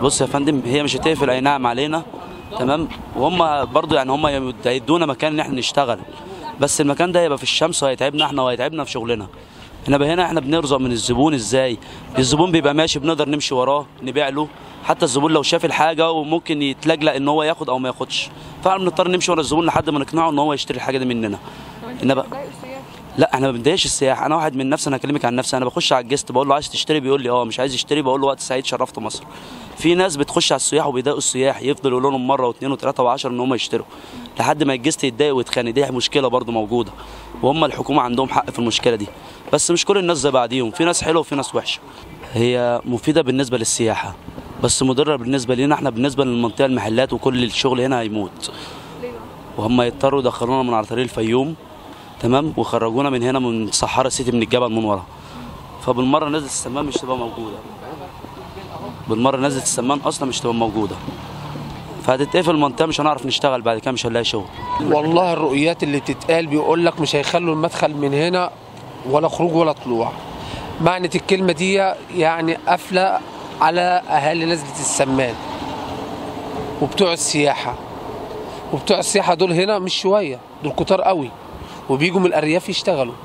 بص يا فندم هي مش هتقفل اي نعم علينا تمام وهم برضو يعني هم يدونا مكان ان احنا نشتغل بس المكان ده هيبقى في الشمس وهيتعبنا احنا وهيتعبنا في شغلنا انما هنا احنا بنرزق من الزبون ازاي الزبون بيبقى ماشي بنقدر نمشي وراه نبيع له حتى الزبون لو شاف الحاجه وممكن يتلجلق ان هو ياخد او ما ياخدش فاحنا بنضطر نمشي ورا الزبون لحد ما نقنعه ان هو يشتري الحاجه دي مننا انما لا احنا ما بنضايقش السياح انا واحد من نفسي انا هكلمك عن نفسي انا بخش على الجست بقول له عايز تشتري بيقول لي اه مش عايز يشتري بقول له وقت سعيد شرفت مصر في ناس بتخش على السياح وبيضايقوا السياح يفضل يقول لهم مره واثنين وثلاثه وعشرة ان هم يشتروا لحد ما الجست يتضايق ويتخانق دي مشكله برضو موجوده وهم الحكومه عندهم حق في المشكله دي بس مش كل الناس زي بعضيهم في ناس حلوه وفي ناس وحشه هي مفيده بالنسبه للسياحه بس مضره بالنسبه لنا احنا بالنسبه للمنطقه المحلات وكل الشغل هنا هيموت وهم يضطروا يدخلونا من على طريق الفيوم تمام وخرجونا من هنا من صحارى سيتي من الجبل من ورا فبالمره نزله السمان مش تبقى موجوده بالمره نزله السمان اصلا مش تبقى موجوده فهتتقفل المنطقه مش هنعرف نشتغل بعد كده مش هنلاقي شغل والله الرؤيات اللي بتتقال بيقول لك مش هيخلوا المدخل من هنا ولا خروج ولا طلوع معنى الكلمة دي يعني قافلة على أهالي نزلة السمان وبتوع السياحة وبتوع السياحة دول هنا مش شوية دول كتار قوي وبيجوا من الأرياف يشتغلوا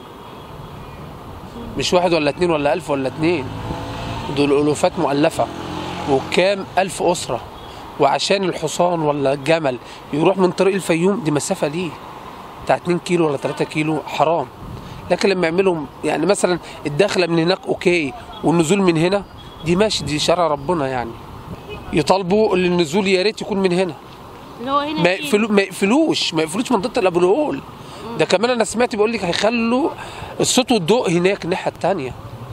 مش واحد ولا اتنين ولا ألف ولا اتنين دول ألوفات مؤلفة وكام ألف أسرة وعشان الحصان ولا الجمل يروح من طريق الفيوم دي مسافة ليه بتاع 2 كيلو ولا 3 كيلو حرام لكن لما يعملوا يعني مثلا الدخله من هناك اوكي والنزول من هنا دي ماشي دي شرع ربنا يعني يطالبوا ان النزول يا ريت يكون من هنا اللي هو هنا ما فين؟ يقفلو ما يقفلوش ما يقفلوش منطقه الابو الهول ده كمان انا سمعت بيقول لك هيخلوا الصوت والضوء هناك الناحيه الثانيه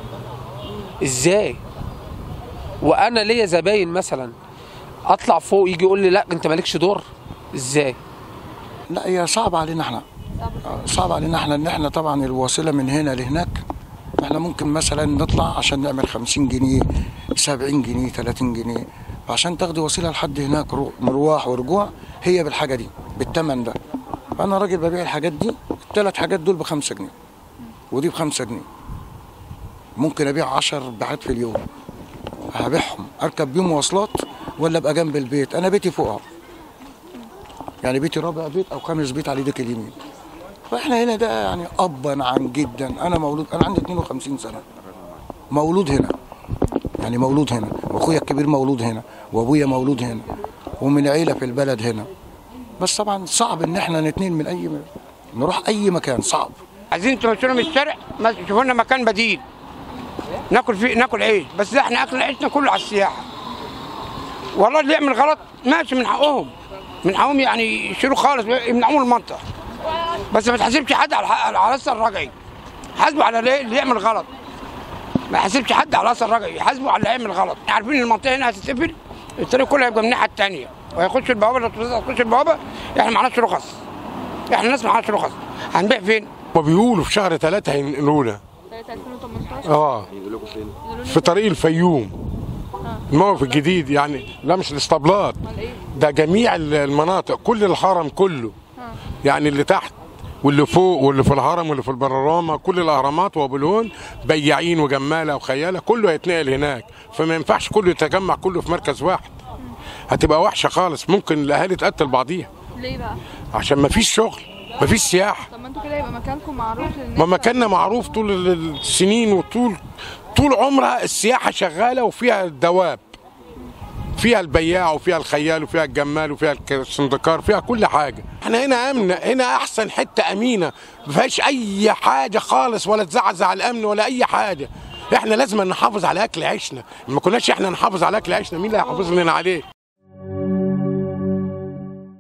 ازاي وانا ليا زباين مثلا اطلع فوق يجي يقول لي لا انت مالكش دور ازاي لا هي صعب علينا احنا صعب علينا احنا ان احنا طبعا الوسيله من هنا لهناك احنا ممكن مثلا نطلع عشان نعمل 50 جنيه 70 جنيه 30 جنيه عشان تاخدي وسيله لحد هناك رو- مروح ورجوع هي بالحاجه دي بالثمن ده فانا راجل ببيع الحاجات دي الثلاث حاجات دول بخمسة جنيه ودي بخمسة جنيه ممكن ابيع 10 باعات في اليوم هبيعهم اركب بيهم مواصلات ولا ابقى جنب البيت انا بيتي فوقها يعني بيتي رابع بيت او خامس بيت على ايدك اليمين فاحنا هنا ده يعني ابا عن جدا انا مولود انا عندي 52 سنه مولود هنا يعني مولود هنا واخويا الكبير مولود هنا وابويا مولود هنا ومن عيله في البلد هنا بس طبعا صعب ان احنا نتنين من اي نروح اي مكان صعب عايزين تمشونا من الشارع ما تشوفوا لنا مكان بديل ناكل فيه ناكل عيش بس لا احنا اكل عيشنا كله على السياحه والله اللي يعمل غلط ماشي من حقهم من حقهم يعني يشيلوا خالص يمنعوه من المنطقه بس ما تحاسبش حد على على على اثر رجعي حاسبوا على اللي اللي يعمل غلط ما يحاسبش حد على اثر رجعي يحاسبوا على اللي يعمل غلط عارفين ان المنطقه هنا هتتقفل الطريق كله هيبقى من الناحيه الثانيه وهيخش البوابه لو هتخش البوابه احنا معناش رخص احنا الناس معناش رخص هنبيع فين؟ ما بيقولوا في شهر ثلاثة هينقلونا 2018 اه في طريق الفيوم الموقف الجديد يعني لا مش الاسطبلات ده جميع المناطق كل الهرم كله يعني اللي تحت واللي فوق واللي في الهرم واللي في البررامه كل الاهرامات وابو الهول بياعين وجماله وخياله كله هيتنقل هناك فما ينفعش كله يتجمع كله في مركز واحد هتبقى وحشه خالص ممكن الاهالي تقتل بعضيها ليه بقى؟ عشان ما فيش شغل ما فيش سياحه طب ما انتوا كده يبقى مكانكم معروف للناس ما مكاننا معروف طول ال- السنين وطول طول عمرها السياحة شغالة وفيها الدواب فيها البياع وفيها الخيال وفيها الجمال وفيها الك- السندكار فيها كل حاجة احنا هنا امنة هنا احسن حتة امينة ما فيهاش اي حاجة خالص ولا تزعزع الامن ولا اي حاجة احنا لازم نحافظ على اكل عيشنا ما كناش احنا نحافظ على اكل عيشنا مين اللي هيحافظ لنا عليه